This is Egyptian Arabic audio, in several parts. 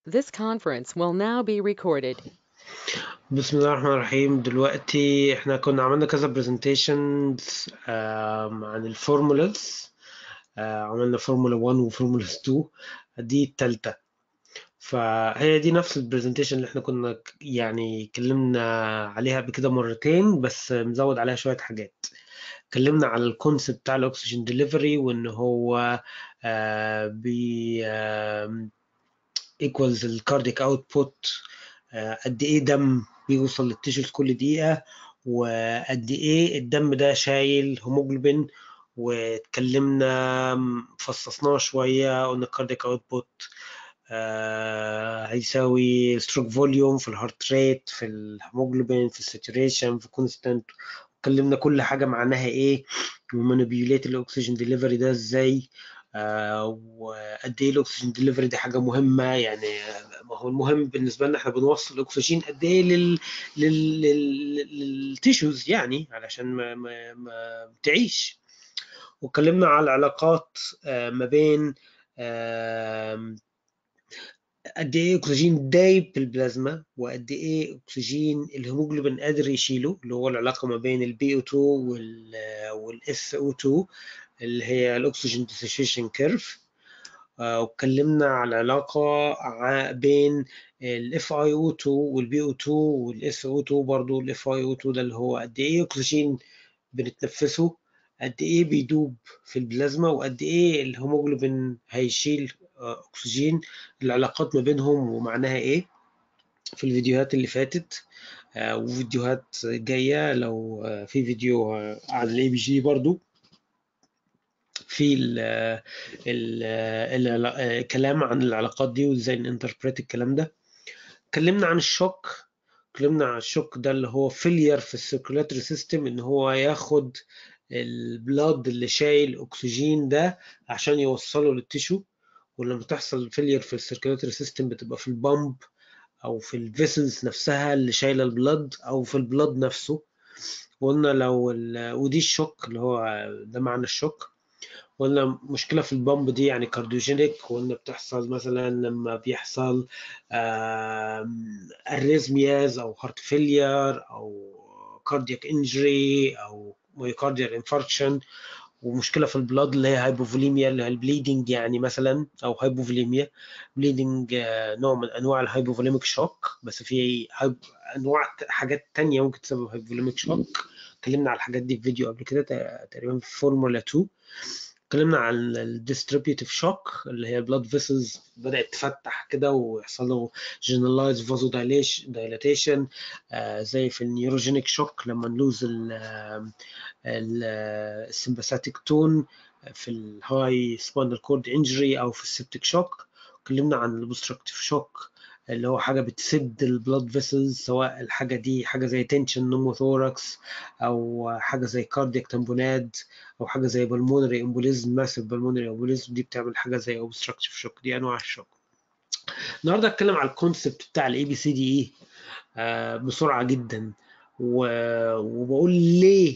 This conference will now be recorded. بسم الله الرحمن الرحيم دلوقتي احنا كنا عملنا كذا برزنتيشنز عن الفورمولاز عملنا فورمولا 1 وفورمولا 2 دي التالتة فهي دي نفس البرزنتيشن اللي احنا كنا ك- يعني اتكلمنا عليها قبل كده مرتين بس مزود عليها شوية حاجات اتكلمنا على الكونسيبت بتاع الاكسجين ديليفري وان هو آه، بي ايكوالز الكارديك اوتبوت قد ايه دم بيوصل للتيشوز كل دقيقة وقد ايه الدم ده شايل هيموجلوبين واتكلمنا فصصناه شوية قلنا الكارديك اوتبوت هيساوي ستروك فوليوم في الهارت ريت في الهيموجلوبين في الساتوريشن في كونستانت اتكلمنا كل حاجة معناها ايه ومانيبيوليت الاكسجين ديليفري ده ازاي آه، وقد ايه الاكسجين ديليفري دي حاجه مهمه يعني ما هو المهم بالنسبه لنا احنا بنوصل الاكسجين قد ايه لل لل لل- للتيشوز يعني علشان ما ما ما تعيش واتكلمنا على العلاقات آه، ما بين آم، قد ايه اكسجين دايب في البلازما وقد ايه اكسجين الهيموجلوبين قادر يشيله اللي هو العلاقه ما بين البي او 2 والاس او 2 اللي هي الاكسجين ديسوشيشن كيرف واتكلمنا على العلاقه ع- بين الاف اي او 2 والبي او 2 والاس او 2 برضه الاف اي او 2 ده اللي هو قد ايه اكسجين بنتنفسه قد ايه بيدوب في البلازما وقد ايه الهيموجلوبين هيشيل آه، اكسجين العلاقات ما بينهم ومعناها ايه في الفيديوهات اللي فاتت آه، وفيديوهات جاية لو آه، في فيديو آه، عن الاي بي جي برضو في ال ال ال الكلام عن العلاقات دي وازاي ننتربريت الكلام ده اتكلمنا عن الشوك اتكلمنا عن الشوك ده اللي هو فيلير في السيركولاتري سيستم ان هو ياخد البلاد اللي شايل اكسجين ده عشان يوصله للتيشو ولما تحصل فيلير في السيركولاتري سيستم بتبقى في البامب او في الفيسلز نفسها اللي شايله البلد او في البلد نفسه وقلنا لو ال... ودي الشوك اللي هو ده معنى الشوك قلنا مشكلة في البامب دي يعني كارديوجينيك قلنا بتحصل مثلا لما بيحصل اريزمياز او هارت فيلير او كاردياك انجري او مايوكارديال انفاركشن ومشكله في البلاد اللي هي هايبوفوليميا اللي هي البليدنج يعني مثلا او هايبوفوليميا بليدنج نوع من انواع الهايبوفوليميك شوك بس في هايب- انواع ت- حاجات تانية ممكن تسبب هايبوفوليميك شوك اتكلمنا على الحاجات دي في فيديو قبل كده تق- تقريبا في فورمولا 2 اتكلمنا عن الديستريبيوتيف شوك اللي هي البلاد فيسلز بدأت تفتح كده ويحصل له جنرالايز فازو دايلاتيشن زي في النيوروجينيك شوك لما نلوز السمباثيك تون في الهاي سباينال كورد انجري او في السبتيك شوك اتكلمنا عن البوستركتيف شوك اللي هو حاجه بتسد البلاد فيسلز سواء الحاجه دي حاجه زي تنشن نوموثوركس او حاجه زي كاردياك تامبوناد او حاجه زي بالمونري امبوليزم ماسيف بالمونري امبوليزم دي بتعمل حاجه زي اوبستراكتيف شوك دي انواع الشوك النهارده هتكلم على الكونسبت بتاع الاي بي سي دي اي بسرعه جدا و- وبقول ليه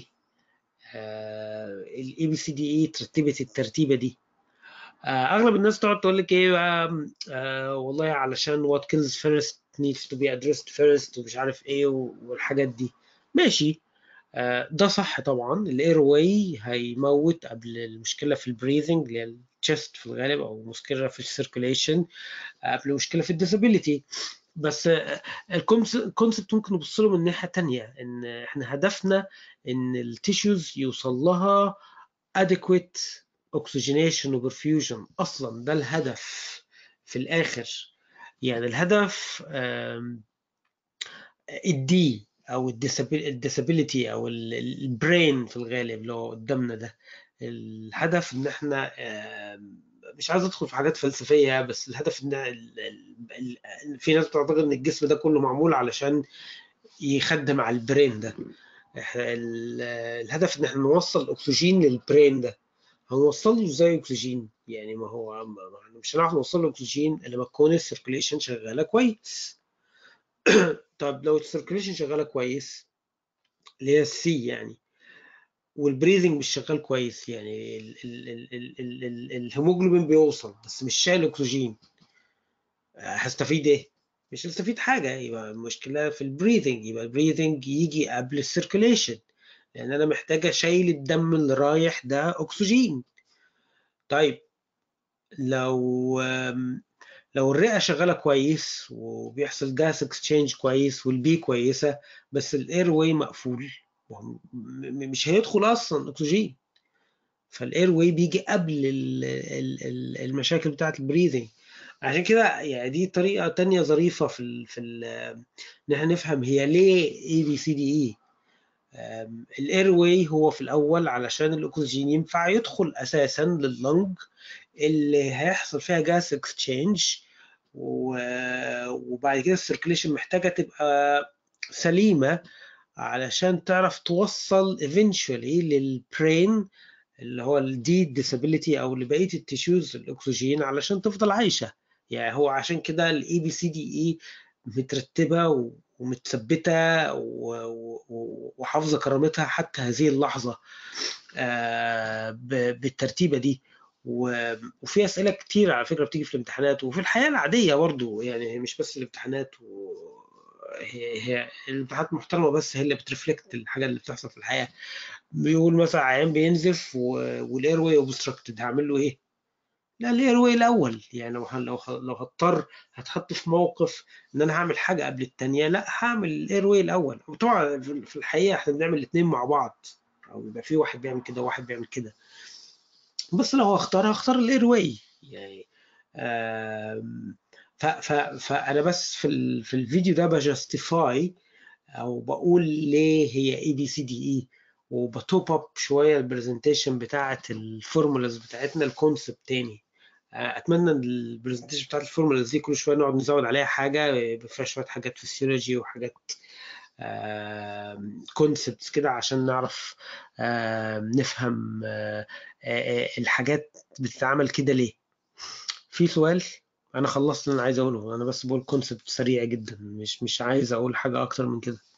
الاي بي سي دي اي ترتبت الترتيبه دي آه، اغلب الناس تقعد تقول لك ايه بقى آه، والله علشان what kills first needs to be addressed first ومش عارف ايه والحاجات دي ماشي آه، ده صح طبعا الاير واي هيموت قبل المشكله في البريذنج اللي هي الشيست في الغالب او مشكله في السيركوليشن قبل مشكله في الديسابيليتي بس الكونسبت ممكن نبص له من ناحيه تانية ان احنا هدفنا ان التيشوز يوصل لها adequate oxygenation وبرفيوجن اصلا ده الهدف في الاخر يعني الهدف آم، الدي او الديسابيليتي او البرين في الغالب اللي هو قدامنا ده الهدف ان احنا آم، مش عايز ادخل في حاجات فلسفيه بس الهدف ان ال- ال- ال- في ناس بتعتقد ان الجسم ده كله معمول علشان يخدم على البرين ده إحنا ال- الهدف ان احنا نوصل الاكسجين للبرين ده هنوصل له ازاي اكسجين يعني ما هو ما ما احنا مش هنعرف نوصل له اكسجين الا لما تكون السيركوليشن شغاله كويس طب لو السيركوليشن شغاله كويس اللي هي السي يعني والبريذنج مش شغال كويس يعني ال- ال- ال- ال- ال- ال- الهيموجلوبين بيوصل بس مش شايل اكسجين هستفيد ايه مش هستفيد حاجه يبقى المشكله في البريذنج يبقى البريذنج يجي قبل السيركوليشن لان انا محتاج اشيل الدم اللي رايح ده اكسجين طيب لو لو الرئه شغاله كويس وبيحصل جاس اكسشينج كويس والبي كويسه بس الاير واي مقفول مش هيدخل اصلا اكسجين فالاير واي بيجي قبل المشاكل بتاعه البريذنج عشان كده يعني دي طريقه تانية ظريفه في ال في ال ان احنا نفهم هي ليه اي بي سي دي اي الاير واي هو في الاول علشان الاكسجين ينفع يدخل اساسا لللنج اللي هيحصل فيها جاس اكسشينج وبعد كده السيركليشن محتاجه تبقى سليمه علشان تعرف توصل eventually للبرين اللي هو الدي ديسابيليتي او لبقيه التيشوز الاكسجين علشان تفضل عايشه يعني هو عشان كده الاي بي سي دي اي مترتبه ومتثبته وحافظه كرامتها حتى هذه اللحظه بالترتيبه دي وفي اسئله كتير على فكره بتيجي في الامتحانات وفي الحياه العاديه برضه يعني مش بس الامتحانات و... هي هي الامتحانات محترمه بس هي اللي بترفلكت الحاجه اللي بتحصل في الحياه بيقول مثلا عيان بينزف والاير واي اوبستراكتد هعمل له ايه؟ لا الاير واي الاول يعني لو لو لو هضطر هتحط في موقف ان انا هعمل حاجه قبل الثانيه لا هعمل الاير واي الاول وطبعا في الحقيقه احنا بنعمل الاثنين مع بعض او يبقى في واحد بيعمل كده وواحد بيعمل كده بس لو هختار هختار الاير واي يعني ف ف فانا بس في ال في الفيديو ده بجستيفاي او بقول ليه هي اي بي سي دي اي وبتوب اب شويه البرزنتيشن بتاعه الفورمولاز بتاعتنا الكونسبت تاني اتمنى ان البرزنتيشن بتاعت الفورمولاز دي كل شويه نقعد نزود عليها حاجه يبقى فيها شويه حاجات فيسيولوجي وحاجات كونسبتس كده عشان نعرف نفهم الحاجات بتتعمل كده ليه في سؤال انا خلصت اللي انا عايز اقوله انا بس بقول كونسبت سريع جدا مش مش عايز اقول حاجه اكتر من كده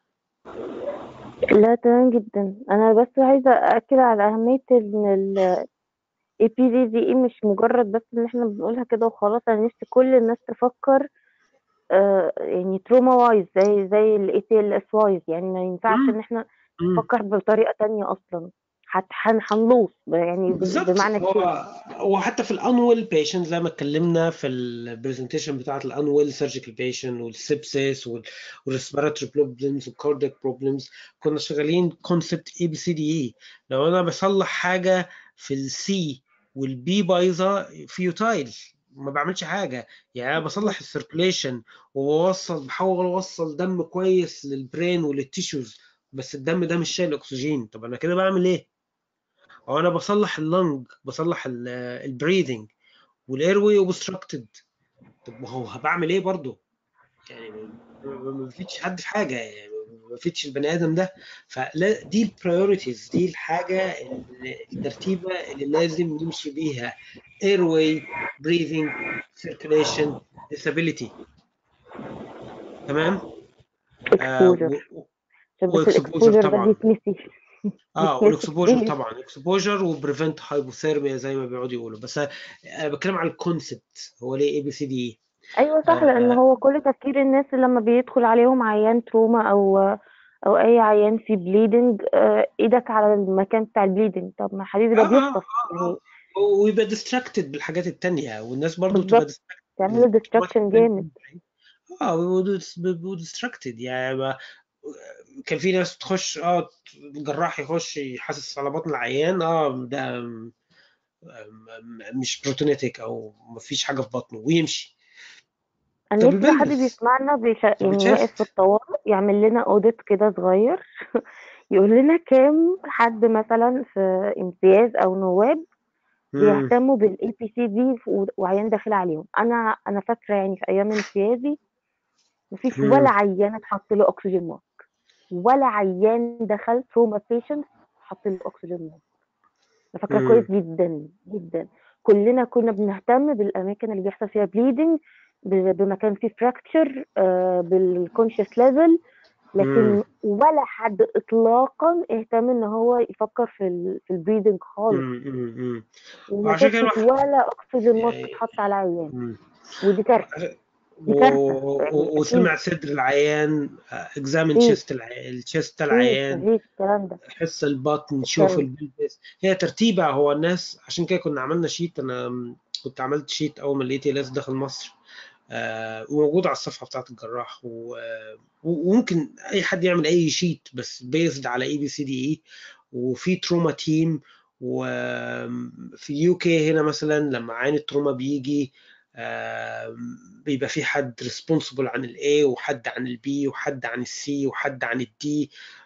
لا تمام جدا انا بس عايزه ااكد على اهميه ان ال اي بي دي دي اي مش مجرد بس ان احنا بنقولها كده وخلاص انا نفسي كل الناس تفكر آه يعني تروما وايز زي زي الاي تي ال اس وايز يعني ما ينفعش ان احنا نفكر بطريقه تانية اصلا هنلوص يعني بالظبط بمعنى هو كده هو حتى في الانوال بيشنت زي ما اتكلمنا في البرزنتيشن بتاعت الانوال سيرجيكال بيشنت والسبسيس والريسبيراتوري بروبلمز والكاردياك بروبلمز كنا شغالين كونسبت اي بي سي دي اي لو انا بصلح حاجه في السي والبي بايظه فيوتايل ما بعملش حاجه يعني انا بصلح السيركوليشن وبوصل بحاول اوصل دم كويس للبرين وللتيشوز بس الدم ده مش شايل اكسجين طب انا كده بعمل ايه او انا بصلح اللنج بصلح البريذنج والاير واي اوبستراكتد طب ما هو بعمل ايه برضه يعني ما فيش حد في حاجه يعني ما فيش البني ادم ده فلا دي البرايورتيز دي الحاجه الترتيبه اللي لازم نمشي بيها اير واي بريذنج سيركيليشن disability تمام اكسبوجر آه واكسبوجر طبعا اه والاكسبوجر طبعا اكسبوجر وبريفنت هايبوثيرميا زي ما بيقعدوا يقولوا بس انا بتكلم على الكونسبت هو ليه اي بي سي دي ايوه صح لان هو كل تفكير الناس لما بيدخل عليهم عيان تروما او او اي عيان في بليدنج ايدك على المكان بتاع البليدنج طب ما حبيبي ده بيخطف يعني ويبقى ديستراكتد بالحاجات التانية والناس برضو بتبقى بالظبط تعمل ديستراكشن جامد اه وديستراكتد يعني ما كان في ناس تخش اه الجراح يخش يحسس على بطن العيان اه ده مش بروتونيتك او مفيش حاجه في بطنه ويمشي انا نفسي حد بيسمعنا بيش... يعني واقف في الطوارئ يعمل لنا اوديت كده صغير يقول لنا كام حد مثلا في امتياز او نواب بيهتموا بالاي بي سي دي وعيان داخل عليهم انا انا فاكره يعني في ايام امتيازي مفيش ولا عيان اتحط له اكسجين ماسك ولا عيان دخل تروما بيشنت حط له اكسجين ماسك انا فاكره كويس جدا جدا كلنا كنا بنهتم بالاماكن اللي بيحصل فيها بليدنج بمكان فيه فراكتشر بالكونشس ليفل لكن مم. ولا حد اطلاقا اهتم ان هو يفكر في ال في البريدنج خالص مم، مم، مم. وما وعشان كده شفتش الواحد- ولا اكسجين ماسك يعني- اتحط على عيان مم. ودي كارثة دي و... كارثة يعني أكيد وسمع صدر العيان اكزامن أكيد تشيست التشيست أكيد العيان مفيش الكلام ده حس البطن شوف الكلام البلبس هي ترتيبة هو الناس عشان كده كنا عملنا شيت انا كنت عملت شيت اول ما الاي تي اس دخل مصر آه، وموجود على الصفحه بتاعت الجراح و- وممكن اي حد يعمل اي شيت بس بيزد على اي بي سي دي اي وفي تروما تيم وفي يو كي هنا مثلا لما عين التروما بيجي آه، بيبقى في حد ريسبونسبل عن الاي وحد عن البي وحد عن السي وحد عن الدي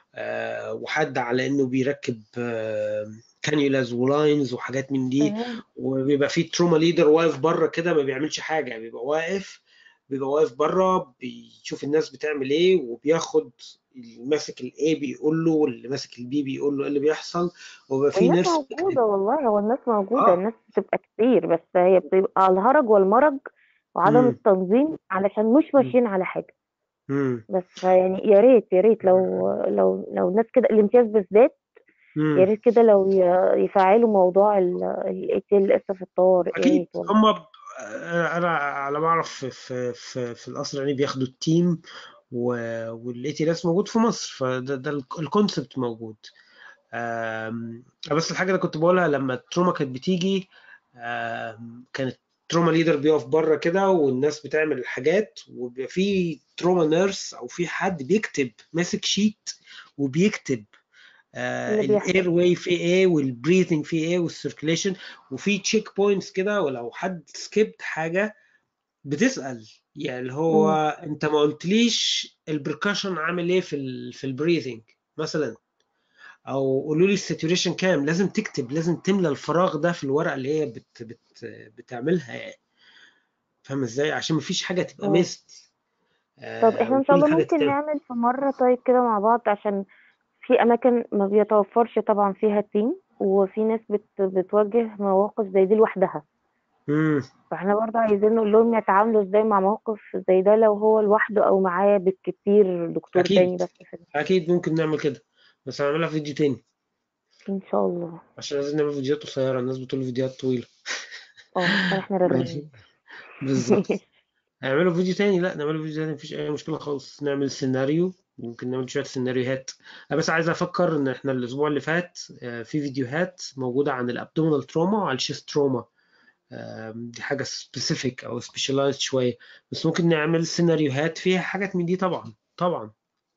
وحد على انه بيركب كانيولاز ولاينز وحاجات من دي تمام وبيبقى في تروما ليدر واقف بره كده ما بيعملش حاجه بيبقى واقف بيبقى واقف بره بيشوف الناس بتعمل ايه وبياخد اللي ماسك الاي بيقول له واللي ماسك البي بيقول له ايه اللي بيحصل وبيبقى في والناس نيرس موجودة والله هو الناس موجودة اه الناس بتبقى كتير بس هي بتبقى الهرج والمرج وعدم امم التنظيم علشان مش ماشيين على حاجة امم بس يعني يا ريت يا ريت لو لو لو الناس كده الامتياز بالذات يا امم ريت كده لو ي- يفعلوا موضوع ال تي ال اس في الطوارئ يا اكيد ريت والله هم ب... انا أنا على ما اعرف في في في, في القصر يعني بياخدوا التيم والاي تي اس موجود في مصر فده ده الكونسبت موجود آم، بس الحاجة اللي كنت بقولها لما التروما كانت بتيجي آم، كانت تروما ليدر بيقف بره كده والناس بتعمل الحاجات وبيبقى في تروما نيرس او في حد بيكتب ماسك شيت وبيكتب اللي بيحصل الاير واي في ايه والبريثنج في ايه والسيركيليشن وفي تشيك بوينتس كده ولو حد سكيبت حاجة بتسأل يعني اللي هو امم انت ما قلتليش البركشن عامل ايه في ال في البريثنج مثلا او قولوا لي الساتوريشن كام لازم تكتب لازم تملى الفراغ ده في الورقه اللي هي بت بت بتعملها يعني فاهم ازاي عشان مفيش حاجه تبقى اه ميست طب آه احنا ان شاء وكل الله حاجه ممكن تتم نعمل في مرة طيب كده مع بعض عشان في اماكن ما بيتوفرش طبعا فيها تيم وفي ناس بت بتواجه مواقف زي دي لوحدها امم فاحنا برضه عايزين نقول لهم يتعاملوا ازاي مع موقف زي ده لو هو لوحده او معاه بالكتير دكتور تاني اكيد بس في اكيد ممكن نعمل كده بس هنعملها في فيديو تاني ان شاء الله عشان عايزين نعمل فيديوهات قصيره الناس بتقول فيديوهات طويله اه عشان احنا ماشي رغايين بالظبط هنعمله فيديو تاني لا نعمله فيديو تاني مفيش اي مشكله خالص نعمل سيناريو ممكن نعمل شويه سيناريوهات انا بس عايز افكر ان احنا الاسبوع اللي فات آه، في فيديوهات موجوده عن الابدومينال تروما وعن الشيست تروما آم، دي حاجه سبيسيفيك او سبيشالايزد شويه بس ممكن نعمل سيناريوهات فيها حاجات من دي طبعا طبعا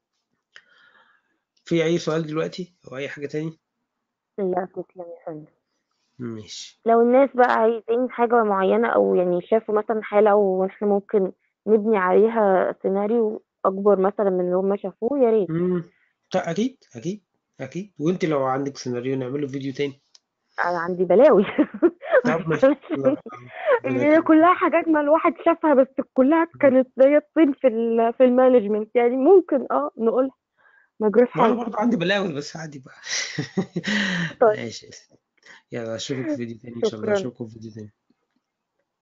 في اي سؤال دلوقتي او اي حاجه تاني لا تسلم يا فندم ماشي لو الناس بقى عايزين حاجة معينة او يعني شافوا مثلا حالة واحنا ممكن نبني عليها سيناريو اكبر مثلا من اللي هم شافوه يا ريت امم اكيد اكيد اكيد وانت لو عندك سيناريو نعمله فيديو تاني انا عندي بلاوي طب ماشي لا، ربنا يعني هي يكرمك كلها حاجات ما الواحد شافها بس كلها كانت زي الطين في ال في المانجمنت يعني ممكن اه نقول ما يجراش ما انا حاجة برضه عندي بلاوي بس عادي بقى طيب ماشي يلا اشوفك في فيديو تاني ان شاء الله شكرا اشوفكم في فيديو تاني